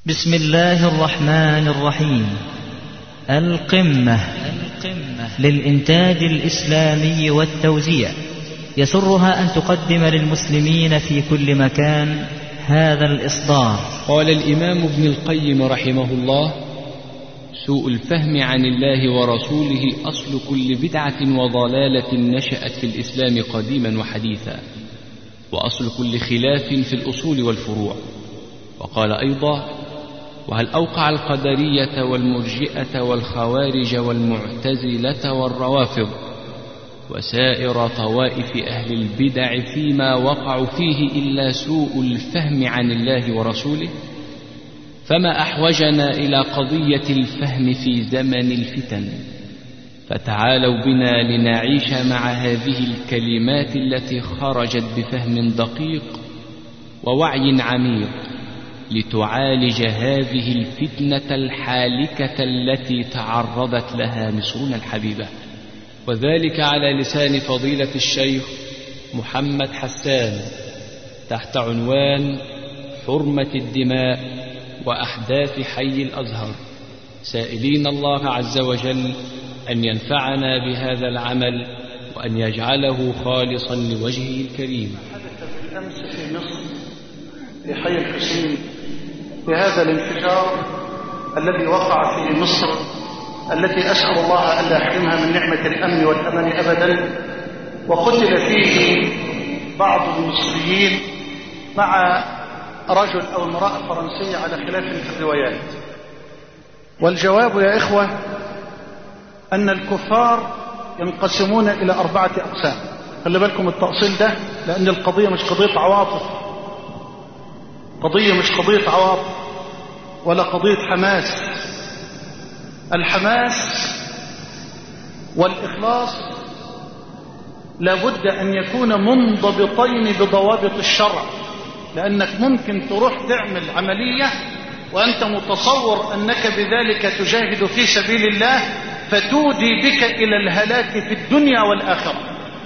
بسم الله الرحمن الرحيم القمة القمة للإنتاج الإسلامي والتوزيع يسرها أن تقدم للمسلمين في كل مكان هذا الإصدار قال الإمام ابن القيم رحمه الله سوء الفهم عن الله ورسوله أصل كل بدعة وضلالة نشأت في الإسلام قديما وحديثا وأصل كل خلاف في الأصول والفروع وقال أيضا وهل أوقع القدرية والمرجئة والخوارج والمعتزلة والروافض وسائر طوائف أهل البدع فيما وقعوا فيه إلا سوء الفهم عن الله ورسوله فما أحوجنا إلى قضية الفهم في زمن الفتن فتعالوا بنا لنعيش مع هذه الكلمات التي خرجت بفهم دقيق ووعي عميق لتعالج هذه الفتنة الحالكة التي تعرضت لها مصرنا الحبيبة وذلك على لسان فضيلة الشيخ محمد حسان تحت عنوان حرمة الدماء وأحداث حي الأزهر سائلين الله عز وجل أن ينفعنا بهذا العمل وأن يجعله خالصا لوجهه الكريم حدث بالأمس في مصر في حي الحسين في هذا الانفجار الذي وقع في مصر التي أسأل الله ألا يحرمها من نعمة الأمن والأمان أبدا وقتل فيه بعض المصريين مع رجل أو امرأة فرنسية على خلاف في الروايات والجواب يا إخوة أن الكفار ينقسمون إلى أربعة أقسام خلي بالكم التأصيل ده لأن القضية مش قضية عواطف قضية مش قضية عواطف ولا قضية حماس الحماس والإخلاص لابد أن يكون منضبطين بضوابط الشرع لأنك ممكن تروح تعمل عملية وأنت متصور أنك بذلك تجاهد في سبيل الله فتودي بك إلى الهلاك في الدنيا والآخرة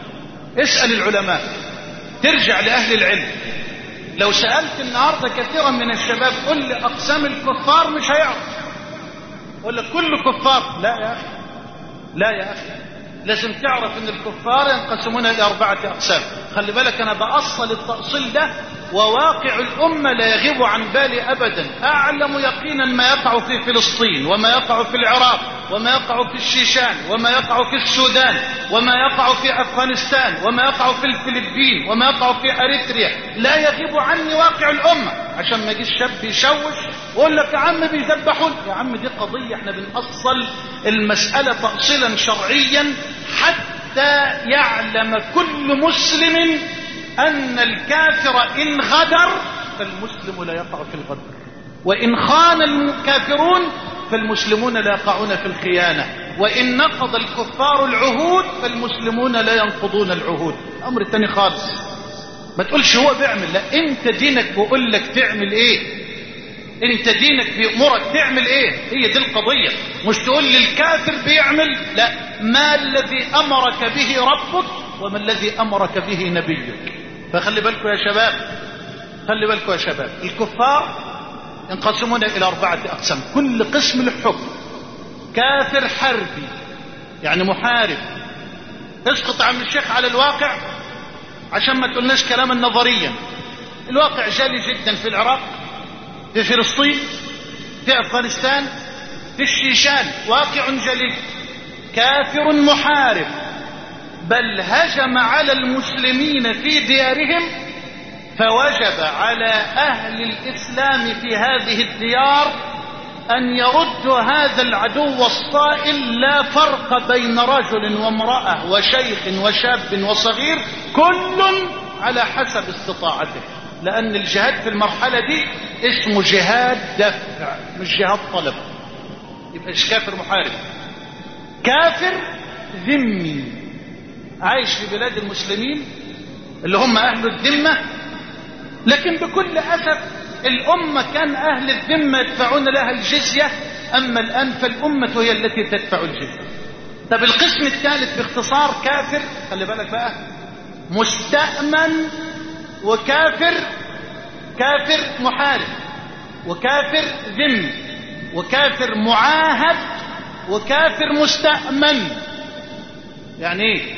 اسأل العلماء ترجع لأهل العلم لو سألت النهاردة كثيرا من الشباب قل لي أقسام الكفار مش هيعرف يقول لك كل كفار لا يا أخي لا يا أخي لازم تعرف ان الكفار ينقسمون الى اربعه اقسام خلي بالك انا باصل التاصيل ده وواقع الامه لا يغيب عن بالي ابدا اعلم يقينا ما يقع في فلسطين وما يقع في العراق وما يقع في الشيشان وما يقع في السودان وما يقع في افغانستان وما يقع في الفلبين وما يقع في اريتريا لا يغيب عني واقع الامه عشان ما يجيش شاب يشوش ويقول لك يا عم بيذبحون يا عم دي قضيه احنا بنأصل المساله تأصيلا شرعيا حتى يعلم كل مسلم أن الكافر إن غدر فالمسلم لا يقع في الغدر وإن خان الكافرون فالمسلمون لا يقعون في الخيانة وإن نقض الكفار العهود فالمسلمون لا ينقضون العهود أمر تاني خالص ما تقولش هو بيعمل لا انت دينك بيقول لك تعمل ايه انت دينك بيأمرك تعمل ايه هي دي القضية مش تقول للكافر بيعمل لا ما الذي امرك به ربك وما الذي امرك به نبيك فخلي بالكم يا شباب خلي بالكم يا شباب الكفار ينقسمون الى اربعة اقسام كل قسم له حكم كافر حربي يعني محارب اسقط عم الشيخ على الواقع عشان ما تقولناش كلاما نظريا الواقع جالي جدا في العراق في فلسطين في افغانستان في الشيشان واقع جلي كافر محارب بل هجم على المسلمين في ديارهم فوجب على اهل الاسلام في هذه الديار ان يردوا هذا العدو الصائل لا فرق بين رجل وامراه وشيخ وشاب وصغير كل على حسب استطاعته لأن الجهاد في المرحلة دي اسمه جهاد دفع مش جهاد طلب يبقى مش كافر محارب كافر ذمي عايش في بلاد المسلمين اللي هم أهل الذمة لكن بكل أسف الأمة كان أهل الذمة يدفعون لها الجزية أما الآن فالأمة هي التي تدفع الجزية طب القسم الثالث باختصار كافر خلي بالك بقى مستأمن وكافر كافر محارب وكافر ذم وكافر معاهد وكافر مستأمن يعني ايه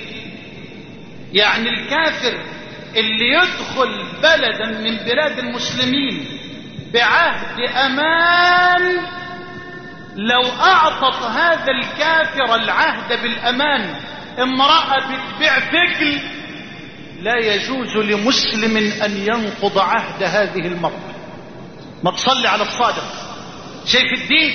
يعني الكافر اللي يدخل بلدا من بلاد المسلمين بعهد امان لو اعطت هذا الكافر العهد بالامان امرأة بتبيع فكل لا يجوز لمسلم ان ينقض عهد هذه المرأة ما تصلي على الصادق شايف الدين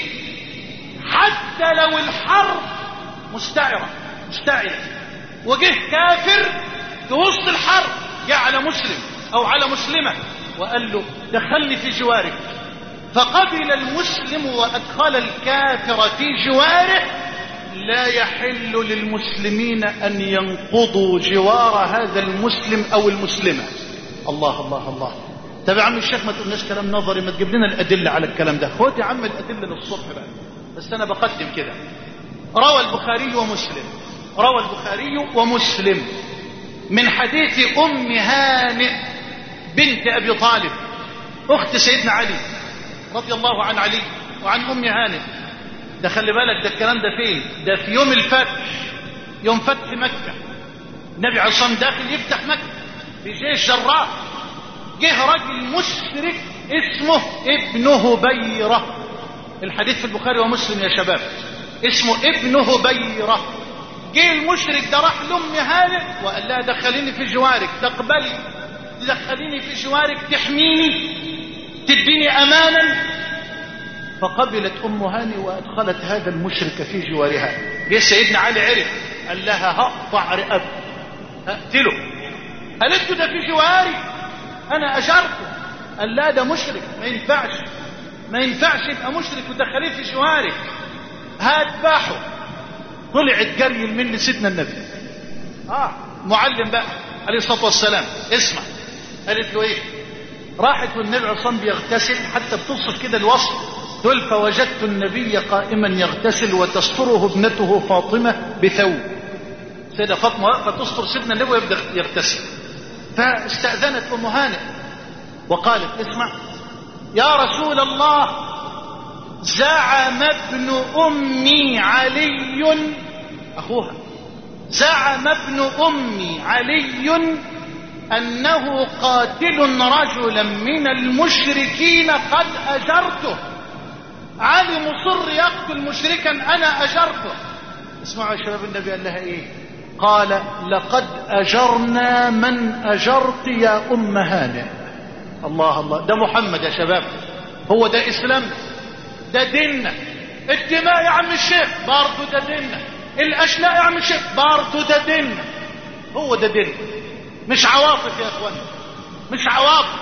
حتى لو الحرب مستعرة مستعرة وجه كافر في وسط الحرب جه على مسلم او على مسلمة وقال له دخلني في جوارك فقبل المسلم وادخل الكافر في جواره لا يحل للمسلمين ان ينقضوا جوار هذا المسلم او المسلمة الله الله الله طب يا عم الشيخ ما تقولناش كلام نظري ما تجيب لنا الادله على الكلام ده خد يا عم الادله للصبح بقى بس انا بقدم كده روى البخاري ومسلم روى البخاري ومسلم من حديث ام هانئ بنت ابي طالب اخت سيدنا علي رضي الله عن علي وعن ام هانئ ده خلي بالك ده الكلام ده فين ده في يوم الفتح يوم فتح مكه النبي عليه الصلاه والسلام داخل يفتح مكه في جيش جراح جه رجل مشرك اسمه ابن هبيرة الحديث في البخاري ومسلم يا شباب اسمه ابن هبيرة جه المشرك ده راح لأم هانئ وقال لها دخليني في جوارك تقبلي تدخليني في جوارك تحميني تديني أمانا فقبلت أم هانئ وأدخلت هذا المشرك في جوارها جه سيدنا علي عرف قال لها هقطع رقبته هقتله قالت له ده في جواري انا اجرته قال لا ده مشرك ما ينفعش ما ينفعش يبقى مشرك وتدخليه في شوارك هذبحه طلعت جري من سيدنا النبي اه معلم بقى عليه الصلاه والسلام اسمع قالت له ايه راحت والنبي عصام بيغتسل حتى بتوصف كده الوصف تقول فوجدت النبي قائما يغتسل وتستره ابنته فاطمه بثوب سيده فاطمه واقفه تستر سيدنا النبي ويبدا يغتسل فاستأذنت أم هانئ وقالت اسمع يا رسول الله زعم ابن أمي علي أخوها زعم ابن أمي علي أنه قاتل رجلا من المشركين قد أجرته علي مصر يقتل مشركا أنا أجرته اسمعوا يا شباب النبي قال لها إيه قال لقد أجرنا من أجرت يا أم هانئ الله الله ده محمد يا شباب هو ده إسلام ده ديننا الدماء يا عم الشيخ برضه ده ديننا الأشلاء يا عم الشيخ برضه ده ديننا هو ده ديننا مش عواطف يا اخوانا مش عواطف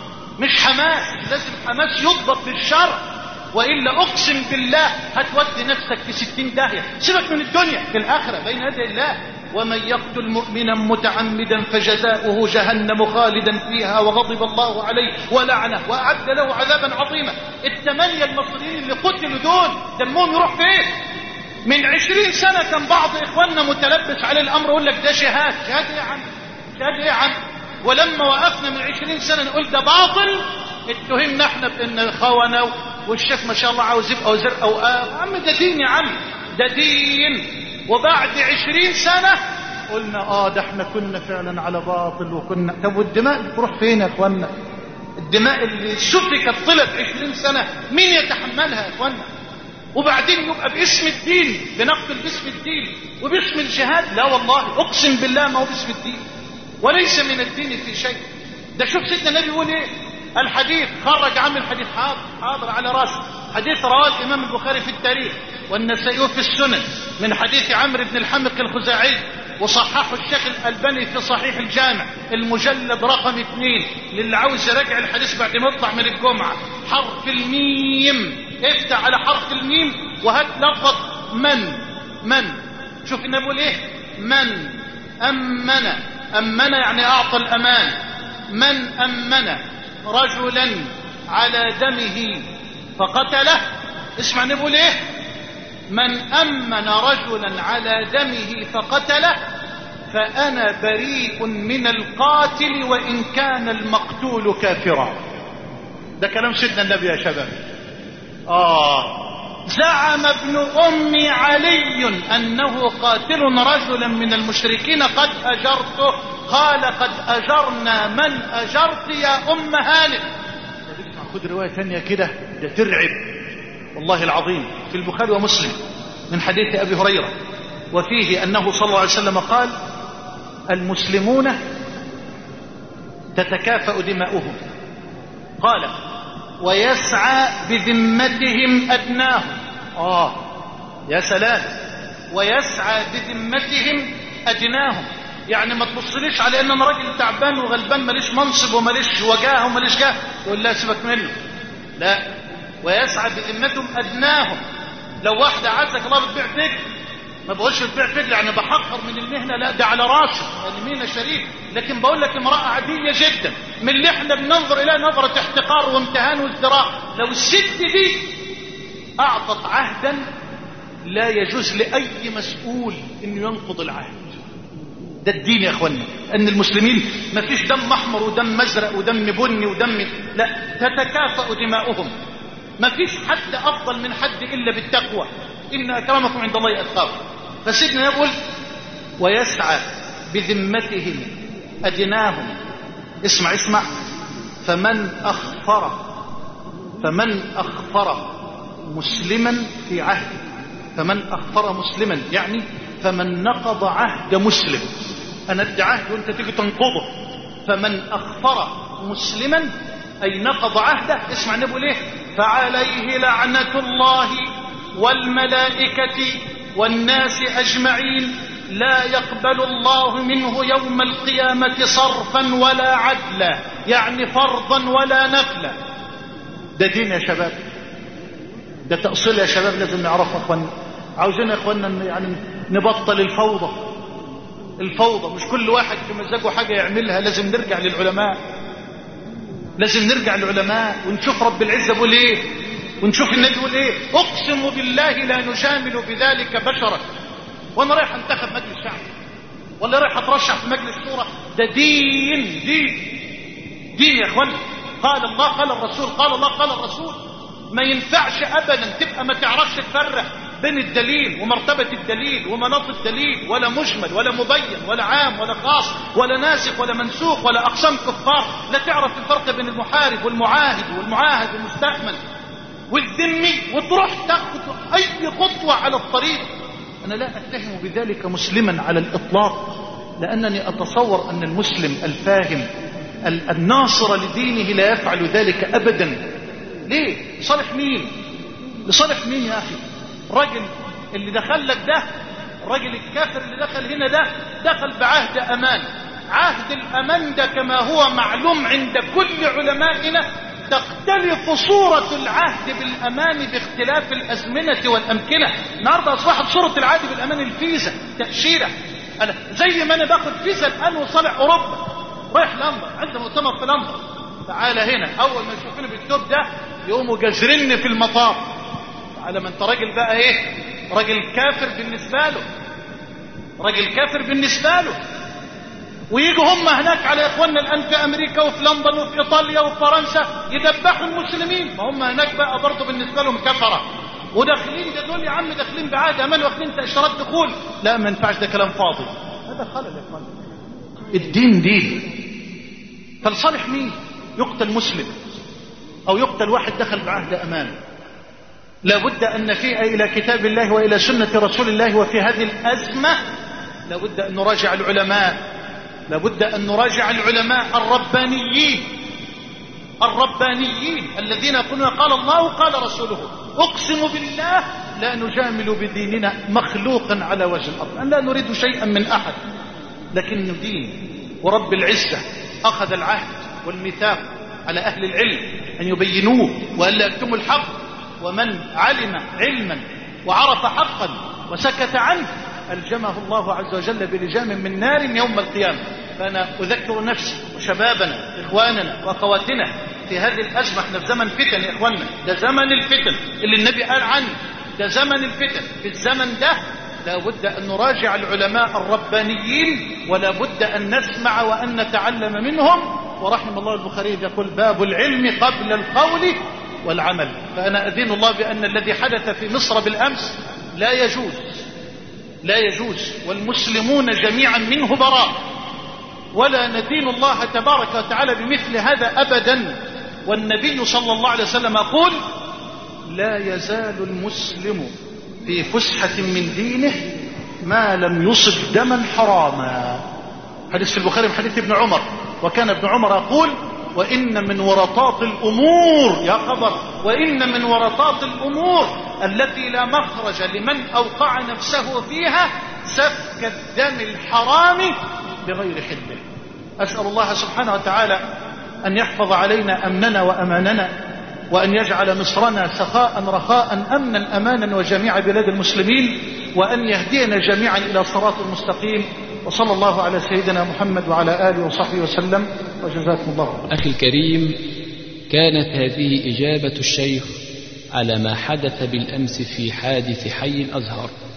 مش حماس لازم حماس يضبط بالشرع والا اقسم بالله هتودي نفسك في ستين داهيه سيبك من الدنيا في الاخره بين يدي الله ومن يقتل مؤمنا متعمدا فجزاؤه جهنم خالدا فيها وغضب الله عليه ولعنه واعد له عذابا عظيما الثمانيه المصريين اللي قتلوا دول دمهم يروح فين من عشرين سنه كان بعض اخواننا متلبس على الامر يقول لك ده جهاد جهاد ايه يا عم جهاد ايه يا عم ولما وقفنا من عشرين سنه نقول ده باطل اتهمنا احنا بان خونه والشيخ ما شاء الله عاوز يبقى وزير او آه. يا عم ده دين يا عم ده دين وبعد عشرين سنة قلنا اه ده احنا كنا فعلا على باطل وكنا طب والدماء بتروح فين يا اخوانا الدماء اللي سفكت طلت عشرين سنة مين يتحملها يا اخوانا وبعدين يبقى باسم الدين بنقتل باسم الدين وباسم الجهاد لا والله اقسم بالله ما هو باسم الدين وليس من الدين في شيء ده شوف سيدنا النبي يقول ايه الحديث خرج عم الحديث حاضر حاضر على راسه حديث رواه الامام البخاري في التاريخ والنسائي في السنن من حديث عمرو بن الحمق الخزاعي وصححه الشيخ الألباني في صحيح الجامع المجلد رقم اثنين للي عاوز يراجع الحديث بعد ما يطلع من الجمعة حرف الميم افتح على حرف الميم وهات لفظ من من شوف النبي بيقول ايه من أمن أمن يعني أعطى الأمان من أمن رجلا على دمه فقتله اسمع نقول ايه من امن رجلا على دمه فقتله فانا بريء من القاتل وان كان المقتول كافرا ده كلام سيدنا النبي يا شباب آه زعم ابن أم علي أنه قاتل رجلا من المشركين قد أجرته قال قد أجرنا من أجرت يا أم هانئ خد رواية ثانية كده ده ترعب والله العظيم في البخاري ومسلم من حديث أبي هريرة وفيه أنه صلى الله عليه وسلم قال المسلمون تتكافأ دماؤهم قال ويسعى بذمتهم أدناهم آه يا سلام ويسعى بذمتهم أدناهم يعني ما تبصليش على ان انا راجل تعبان وغلبان ماليش منصب وماليش وجاهه وماليش جاه تقول لا سيبك منه لا ويسعى بذمتهم ادناهم لو واحده عزك الله بتبيع فجل ما بقولش بتبيع فجل يعني بحقر من المهنه لا ده على راسي يعني مهنه شريف لكن بقول لك امراه عاديه جدا من اللي احنا بننظر اليها نظره احتقار وامتهان وازدراء لو الست دي اعطت عهدا لا يجوز لاي مسؤول انه ينقض العهد ده الدين يا اخوانا ان المسلمين ما فيش دم احمر ودم مزرق ودم بني ودم لا تتكافأ دماؤهم ما فيش حد افضل من حد الا بالتقوى ان اكرمكم عند الله اتقاكم فسيدنا يقول ويسعى بذمتهم ادناهم اسمع اسمع فمن اخفر فمن اخفر مسلما في عهده فمن اخفر مسلما يعني فمن نقض عهد مسلم انا ادي عهد وانت تيجي تنقضه فمن اخفر مسلما اي نقض عهده اسمع النبي ليه فعليه لعنه الله والملائكه والناس اجمعين لا يقبل الله منه يوم القيامه صرفا ولا عدلا يعني فرضا ولا نفلا ده دين يا شباب ده تأصيل يا شباب لازم نعرفه اخوانا عاوزين يا اخوانا يعني نبطل الفوضى الفوضى مش كل واحد في مزاجه حاجة يعملها لازم نرجع للعلماء لازم نرجع للعلماء ونشوف رب العزة بيقول ايه ونشوف النبي بيقول ايه اقسم بالله لا نجامل بذلك بشرا وانا رايح انتخب مجلس شعب ولا رايح اترشح في مجلس شورى ده دين دين دين يا اخوانا قال الله قال الرسول قال الله قال الرسول ما ينفعش ابدا تبقى ما تعرفش تفرق بين الدليل ومرتبة الدليل ومناط الدليل ولا مجمل ولا مبين ولا عام ولا خاص ولا ناسخ ولا منسوخ ولا أقسام كفار لا تعرف الفرق بين المحارب والمعاهد والمعاهد والمستأمن والذمي وتروح تاخد أي خطوة على الطريق أنا لا أتهم بذلك مسلما على الإطلاق لأنني أتصور أن المسلم الفاهم الناصر لدينه لا يفعل ذلك أبدا ليه؟ صالح مين؟ لصالح مين يا أخي؟ الراجل اللي دخل لك ده الراجل الكافر اللي دخل هنا ده دخل بعهد امان عهد الامان ده كما هو معلوم عند كل علمائنا تختلف صورة العهد بالأمان باختلاف الأزمنة والأمكنة النهاردة أصبحت صورة العهد بالأمان الفيزا تأشيرة أنا زي ما أنا باخد فيزا الآن وصالح أوروبا رايح لندن عندي مؤتمر في لندن تعالى هنا أول ما يشوفوني بالتوب ده يقوموا جازريني في المطار على ما انت راجل بقى ايه راجل كافر بالنسبة له راجل كافر بالنسبة له ويجوا هم هناك على اخواننا الان في امريكا وفي لندن وفي ايطاليا وفي فرنسا يدبحوا المسلمين ما هم هناك بقى برضه بالنسبة لهم كفرة وداخلين ده دول يا عم داخلين بعهد امان واخدين تاشيرات دخول لا ما ينفعش ده كلام فاضي هذا خلل يا اخوان الدين دين فلصالح مين يقتل مسلم او يقتل واحد دخل بعهد امان لابد أن نفيء إلى كتاب الله وإلى سنة رسول الله وفي هذه الأزمة لابد أن نراجع العلماء لابد أن نراجع العلماء الربانيين الربانيين الذين يقولون قال الله قال رسوله أقسم بالله لا نجامل بديننا مخلوقا على وجه الأرض أن لا نريد شيئا من أحد لكن دين ورب العزة أخذ العهد والميثاق على أهل العلم أن يبينوه وأن لا يكتموا الحق ومن علم علما وعرف حقا وسكت عنه ألجمه الله عز وجل بلجام من نار يوم القيامة فأنا أذكر نفسي وشبابنا إخواننا وأخواتنا في هذه الأزمة احنا في زمن فتن يا إخواننا ده زمن الفتن اللي النبي قال عنه ده زمن الفتن في الزمن ده لا بد أن نراجع العلماء الربانيين ولا بد أن نسمع وأن نتعلم منهم ورحم الله البخاري يقول باب العلم قبل القول والعمل فأنا أدين الله بأن الذي حدث في مصر بالأمس لا يجوز لا يجوز والمسلمون جميعا منه براء ولا ندين الله تبارك وتعالى بمثل هذا أبدا والنبي صلى الله عليه وسلم يقول لا يزال المسلم في فسحة من دينه ما لم يصب دما حراما حديث في البخاري من حديث ابن عمر وكان ابن عمر يقول وإن من ورطات الأمور يا خبر وإن من ورطات الأمور التي لا مخرج لمن أوقع نفسه فيها سفك الدم الحرام بغير حله أسأل الله سبحانه وتعالى أن يحفظ علينا أمننا وأماننا وأن يجعل مصرنا سخاء رخاء أمنا أمانا وجميع بلاد المسلمين وأن يهدينا جميعا إلى صراط المستقيم وصلى الله على سيدنا محمد وعلى آله وصحبه وسلم وجزاكم الله خيرا أخي الكريم كانت هذه إجابة الشيخ على ما حدث بالأمس في حادث حي الأزهر